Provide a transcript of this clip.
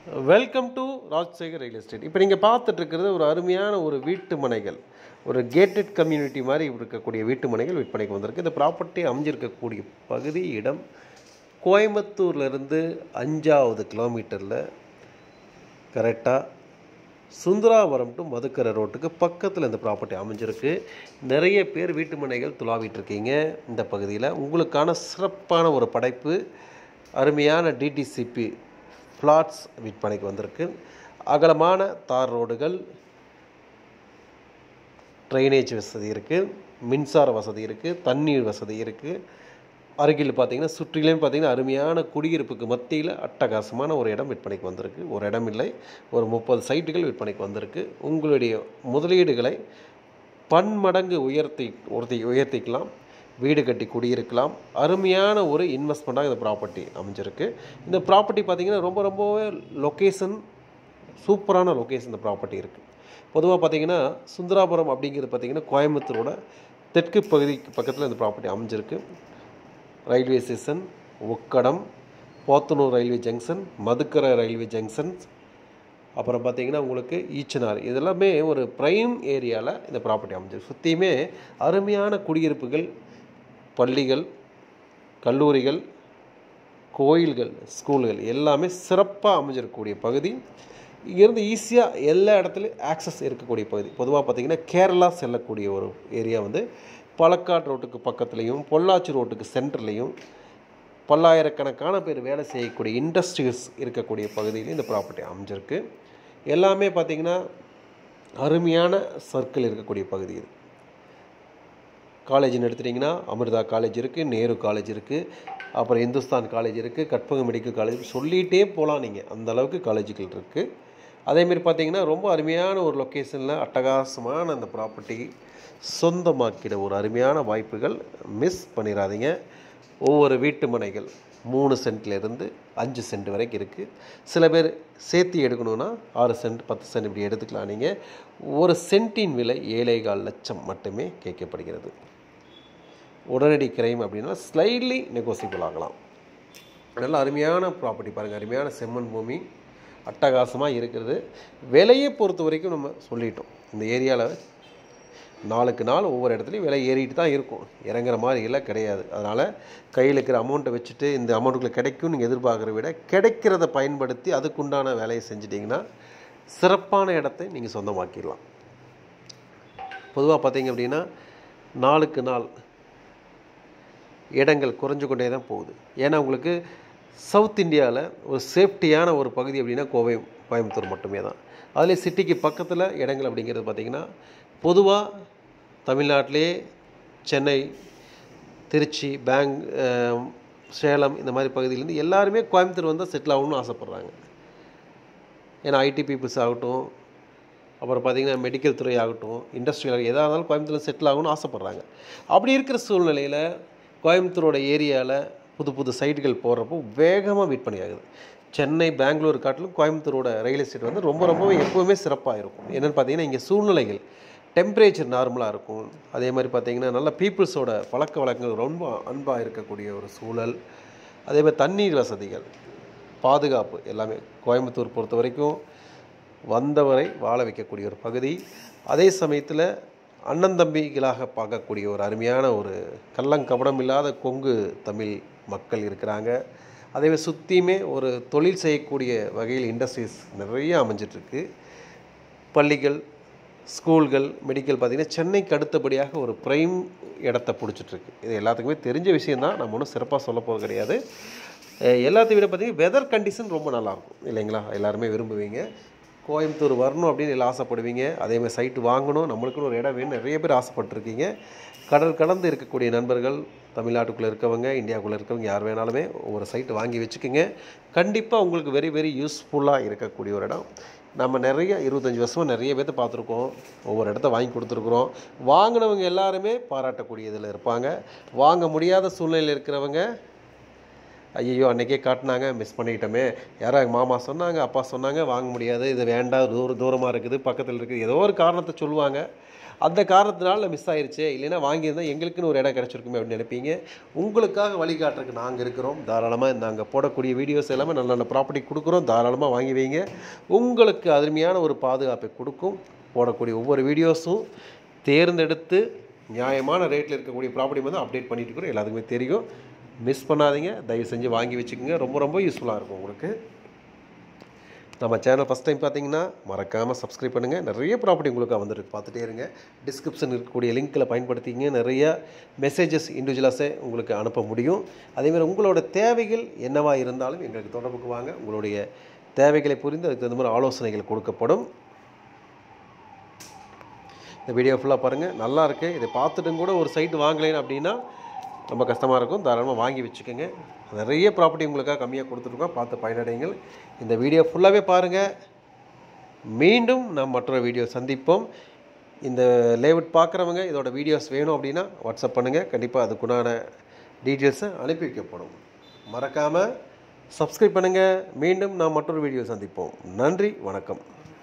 welcome to Rajsekar real estate இப்போ நீங்கள் பார்த்துட்டு இருக்கிறது ஒரு அருமையான ஒரு வீட்டு மனைகள் ஒரு கேட்டட் கம்யூனிட்டி மாதிரி இருக்கக்கூடிய வீட்டு மனைகள் விற்பனைக்கு வந்திருக்கு இந்த ப்ராப்பர்ட்டி அமைஞ்சிருக்கக்கூடிய பகுதி இடம் கோயம்புத்தூர்லேருந்து அஞ்சாவது கிலோமீட்டரில் கரெக்டாக சுந்தராபுரம் டு மதுக்கரை ரோட்டுக்கு பக்கத்தில் இந்த ப்ராப்பர்ட்டி அமைஞ்சிருக்கு நிறைய பேர் வீட்டு மனைகள் துளாவிட்டு இருக்கீங்க இந்த பகுதியில் உங்களுக்கான சிறப்பான ஒரு படைப்பு அருமையான டிடிசிபி ஃப்ளாட்ஸ் விற்பனைக்கு வந்திருக்கு அகலமான தார் ரோடுகள் ட்ரைனேஜ் வசதி இருக்குது மின்சார வசதி இருக்குது தண்ணீர் வசதி இருக்குது அருகில் பார்த்தீங்கன்னா சுற்றிலையும் பார்த்தீங்கன்னா அருமையான குடியிருப்புக்கு மத்தியில் அட்டகாசமான ஒரு இடம் விற்பனைக்கு வந்திருக்கு ஒரு இடம் இல்லை ஒரு முப்பது சைட்டுகள் விற்பனைக்கு வந்திருக்கு உங்களுடைய முதலீடுகளை பன்மடங்கு உயர்த்தி உயர்த்தி உயர்த்திக்கலாம் வீடு கட்டி குடியிருக்கலாம் அருமையான ஒரு இன்வெஸ்ட்மெண்ட்டாக இந்த ப்ராப்பர்ட்டி அமைஞ்சிருக்கு இந்த ப்ராப்பர்ட்டி பார்த்தீங்கன்னா ரொம்ப ரொம்பவே லொக்கேஷன் சூப்பரான லொக்கேஷன் இந்த ப்ராப்பர்ட்டி இருக்குது பொதுவாக பார்த்தீங்கன்னா சுந்தராபுரம் அப்படிங்கிறது பார்த்தீங்கன்னா கோயம்புத்தூரோட தெற்கு பகுதிக்கு பக்கத்தில் இந்த ப்ராப்பர்ட்டி அமைஞ்சிருக்கு railway station Ukkadam Podanur railway junction Madukkarai railway junction அப்புறம் பார்த்தீங்கன்னா உங்களுக்கு ஈச்சனார் இதெல்லாமே ஒரு ப்ரைம் ஏரியாவில் இந்த ப்ராப்பர்ட்டி அமைஞ்சிருக்கு சுற்றியுமே அருமையான குடியிருப்புகள் பள்ளிகள் கல்லூரிகள் கோயில்கள் ஸ்கூல்கள் எல்லாமே சிறப்பாக அமைஞ்சிருக்கக்கூடிய பகுதி இங்கேருந்து ஈஸியாக எல்லா இடத்துலையும் ஆக்சஸ் இருக்கக்கூடிய பகுதி பொதுவாக பார்த்திங்கன்னா கேரளா செல்லக்கூடிய ஒரு ஏரியா வந்து பழக்காடு ரோட்டுக்கு பக்கத்துலேயும் பொள்ளாச்சி ரோட்டுக்கு சென்டர்லேயும் பல்லாயிரக்கணக்கான பேர் வேலை செய்யக்கூடிய இண்டஸ்ட்ரீஸ் இருக்கக்கூடிய பகுதியில் இந்த ப்ராப்பர்ட்டி அமைஞ்சிருக்கு எல்லாமே பார்த்திங்கன்னா அருமையான சர்க்கிள் இருக்கக்கூடிய பகுதி இது காலேஜ்னு எடுத்துட்டிங்கன்னா அமிர்தா காலேஜ் இருக்குது நேரு காலேஜ் இருக்குது அப்புறம் இந்துஸ்தான் காலேஜ் இருக்குது கற்பகம் மெடிக்கல் காலேஜ் சொல்லிகிட்டே போகலாம் நீங்கள் அந்த அளவுக்கு காலேஜுகள் இருக்குது அதேமாரி பார்த்தீங்கன்னா ரொம்ப அருமையான ஒரு லொக்கேஷனில் அட்டகாசமான அந்த ப்ராப்பர்ட்டி சொந்தமாக்கிட ஒரு அருமையான வாய்ப்புகள் மிஸ் பண்ணிடாதீங்க ஒவ்வொரு வீட்டு மனைகள் மூணு சென்ட்லேருந்து அஞ்சு சென்ட் வரைக்கும் இருக்குது சில பேர் சேர்த்து எடுக்கணுன்னா ஆறு சென்ட் பத்து சென்ட் இப்படி எடுத்துக்கலாம் நீங்கள் ஒரு சென்ட்டின் விலை ஏழேகால் லட்சம் மட்டுமே கேட்கப்படுகிறது உடனடி கிரைம் அப்படின்னா ஸ்லைட்லி நெகோசியபிள் ஆகலாம் நல்ல அருமையான ப்ராப்பர்ட்டி பாருங்கள் அருமையான செம்மண் பூமி அட்டகாசமாக இருக்கிறது விலையை பொறுத்த வரைக்கும் நம்ம சொல்லிட்டோம் இந்த ஏரியாவில் நாளுக்கு நாள் ஒவ்வொரு இடத்துலையும் விலை ஏறிட்டு தான் இருக்கும் இறங்குற மாதிரி எல்லாம் கிடையாது அதனால் கையில் இருக்கிற அமௌண்ட்டை வச்சுட்டு இந்த அமௌண்ட்டுக்குள்ள கிடைக்கும் நீங்கள் எதிர்பார்க்குற விட கிடைக்கிறத பயன்படுத்தி அதுக்குண்டான வேலையை செஞ்சிட்டிங்கன்னா சிறப்பான இடத்தை நீங்கள் சொந்தமாக்கிடலாம் பொதுவாக பார்த்தீங்க அப்படின்னா நாளுக்கு நாள் இடங்கள் குறைஞ்சு கொண்டே தான் போகுது ஏன்னா உங்களுக்கு சவுத் இந்தியாவில் ஒரு சேஃப்டியான ஒரு பகுதி அப்படின்னா கோவை கோயம்புத்தூர் மட்டுமே தான் அதிலே சிட்டிக்கு பக்கத்தில் இடங்கள் அப்படிங்கிறது பார்த்திங்கன்னா பொதுவாக தமிழ்நாட்டிலே சென்னை திருச்சி பேங் சேலம் இந்த மாதிரி பகுதியிலேருந்து எல்லாருமே கோயம்புத்தூர் வந்தால் செட்டில் ஆகணும்னு ஆசைப்பட்றாங்க ஏன்னா ஐடி பீப்புள்ஸ் ஆகட்டும் அப்புறம் பார்த்திங்கன்னா மெடிக்கல் துறை ஆகட்டும் இண்டஸ்ட்ரியல் எதாக இருந்தாலும் கோயம்புத்தூரில் செட்டில் ஆகணும்னு ஆசைப்பட்றாங்க அப்படி இருக்கிற சூழ்நிலையில் கோயம்புத்தூரோட ஏரியாவில் புது புது சைட்டுகள் போடுறப்போ வேகமாக விற்பனை ஆகுது சென்னை பெங்களூர் காட்டிலும் கோயம்புத்தூரோட ரயில் எஸ்டேட் வந்து ரொம்ப ரொம்பவே எப்போவுமே சிறப்பாக இருக்கும் என்னென்னு பார்த்தீங்கன்னா இங்கே சூழ்நிலைகள் டெம்பரேச்சர் நார்மலாக இருக்கும் அதே மாதிரி பார்த்திங்கன்னா நல்ல பீப்புள்ஸோட பழக்க வழக்கங்கள் ரொம்ப அன்பாக இருக்கக்கூடிய ஒரு சூழல் அதே மாதிரி தண்ணீர் வசதிகள் பாதுகாப்பு எல்லாமே கோயம்புத்தூர் பொறுத்த வரைக்கும் வந்தவரை வாழ வைக்கக்கூடிய ஒரு பகுதி அதே சமயத்தில் அண்ணன் தம்பிகளாக பார்க்கக்கூடிய ஒரு அருமையான ஒரு கள்ளங்கபடம் இல்லாத கொங்கு தமிழ் மக்கள் இருக்கிறாங்க அதேமாதிரி சுற்றியுமே ஒரு தொழில் செய்யக்கூடிய வகையில் இண்டஸ்ட்ரீஸ் நிறைய அமைஞ்சிட்ருக்கு பள்ளிகள் ஸ்கூல்கள் மெடிக்கல் பார்த்திங்கன்னா சென்னைக்கு அடுத்தபடியாக ஒரு ப்ரைம் இடத்த பிடிச்சிட்ருக்கு இது எல்லாத்துக்குமே தெரிஞ்ச விஷயந்தான் நம்ம ஒன்றும் சிறப்பாக சொல்ல போகிறது கிடையாது எல்லாத்தையும் விட பார்த்திங்கன்னா வெதர் கண்டிஷன் ரொம்ப நல்லாயிருக்கும் இல்லைங்களா எல்லாருமே விரும்புவீங்க கோயம்புத்தூர் வரணும் அப்படின்னு எல்லாம் ஆசைப்படுவீங்க அதேமாதிரி சைட்டு வாங்கணும் நம்மளுக்குன்னு ஒரு இடம் வேணும் நிறைய பேர் ஆசைப்பட்டுருக்கீங்க கடல் கடந்து இருக்கக்கூடிய நண்பர்கள் தமிழ்நாட்டுக்குள்ளே இருக்கவங்க இந்தியாவுக்குள்ளே இருக்கவங்க யார் வேணாலுமே ஒரு சைட்டு வாங்கி வச்சுக்கோங்க கண்டிப்பாக உங்களுக்கு வெரி வெரி யூஸ்ஃபுல்லாக இருக்கக்கூடிய ஒரு இடம் நம்ம நிறைய இருபத்தஞ்சி வருஷமாக நிறைய பேர்த்த பார்த்துருக்கோம் ஒவ்வொரு இடத்த வாங்கி கொடுத்துருக்குறோம் வாங்கினவங்க எல்லாருமே பாராட்டக்கூடிய இதில் இருப்பாங்க வாங்க முடியாத சூழ்நிலையில் இருக்கிறவங்க ஐயோ அன்றைக்கே காட்டினாங்க மிஸ் பண்ணிக்கிட்டோமே யாரோ எங்கள் மாமா சொன்னாங்க அப்பா சொன்னாங்க வாங்க முடியாது இது வேண்டாம் தூர தூரமாக இருக்குது பக்கத்தில் இருக்குது ஏதோ ஒரு காரணத்தை சொல்லுவாங்க அந்த காரணத்தினால மிஸ் ஆயிருச்சு இல்லைன்னா வாங்கியிருந்தா எங்களுக்குன்னு ஒரு இடம் கிடச்சிருக்குமே அப்படின்னு நினைப்பீங்க உங்களுக்காக வழிகாட்டுறதுக்கு நாங்கள் இருக்கிறோம் தாராளமாக நாங்கள் போடக்கூடிய வீடியோஸ் எல்லாமே நல்ல நல்ல ப்ராப்பர்ட்டி கொடுக்குறோம் தாராளமாக வாங்கி வைங்க உங்களுக்கு அருமையான ஒரு பாதுகாப்பை கொடுக்கும் போடக்கூடிய ஒவ்வொரு வீடியோஸும் தேர்ந்தெடுத்து நியாயமான ரேட்டில் இருக்கக்கூடிய ப்ராப்பர்ட்டி வந்து அப்டேட் பண்ணிட்டு இருக்கிறோம் எல்லாத்துக்குமே தெரியும் மிஸ் பண்ணாதீங்க தயவு செஞ்சு வாங்கி வச்சுக்கோங்க ரொம்ப ரொம்ப யூஸ்ஃபுல்லாக இருக்கும் உங்களுக்கு நம்ம சேனல் ஃபஸ்ட் டைம் பார்த்தீங்கன்னா மறக்காமல் சப்ஸ்கிரைப் பண்ணுங்கள் நிறைய ப்ராப்பர்ட்டி உங்களுக்கு வந்துட்டு பார்த்துட்டே இருங்க டிஸ்கிரிப்ஷன் இருக்கக்கூடிய லிங்க்கில் பயன்படுத்திங்க நிறைய மெசேஜஸ் இண்டிவிஜுவலாஸே உங்களுக்கு அனுப்ப முடியும் அதேமாதிரி உங்களோட தேவைகள் என்னவாக இருந்தாலும் எங்களுக்கு தொடர்புக்கு வாங்க உங்களுடைய தேவைகளை புரிந்து அதுக்கு தகுந்த மாதிரி ஆலோசனைகள் கொடுக்கப்படும் இந்த வீடியோ ஃபுல்லாக பாருங்கள் நல்லா இருக்கு இதை பார்த்துட்டும் கூட ஒரு சைட் வாங்கலைன்னு அப்படின்னா ரொம்ப கஷ்டமாக இருக்கும் தாராளமாக வாங்கி வச்சுக்கோங்க நிறைய ப்ராப்பர்ட்டி உங்களுக்காக கம்மியாக கொடுத்துருக்கோம் பார்த்து பயனடைங்கள் இந்த வீடியோ ஃபுல்லாகவே பாருங்கள் மீண்டும் நாம் மற்றொரு வீடியோ சந்திப்போம் இந்த லேஅவுட் பார்க்குறவங்க இதோட வீடியோஸ் வேணும் அப்படின்னா வாட்ஸ்அப் பண்ணுங்கள் கண்டிப்பாக அதுக்குண்டான டீட்டெயில்ஸை அனுப்பி வைக்கப்படும் மறக்காமல் சப்ஸ்கிரைப் பண்ணுங்கள் மீண்டும் நாம் மற்றொரு வீடியோ சந்திப்போம் நன்றி வணக்கம்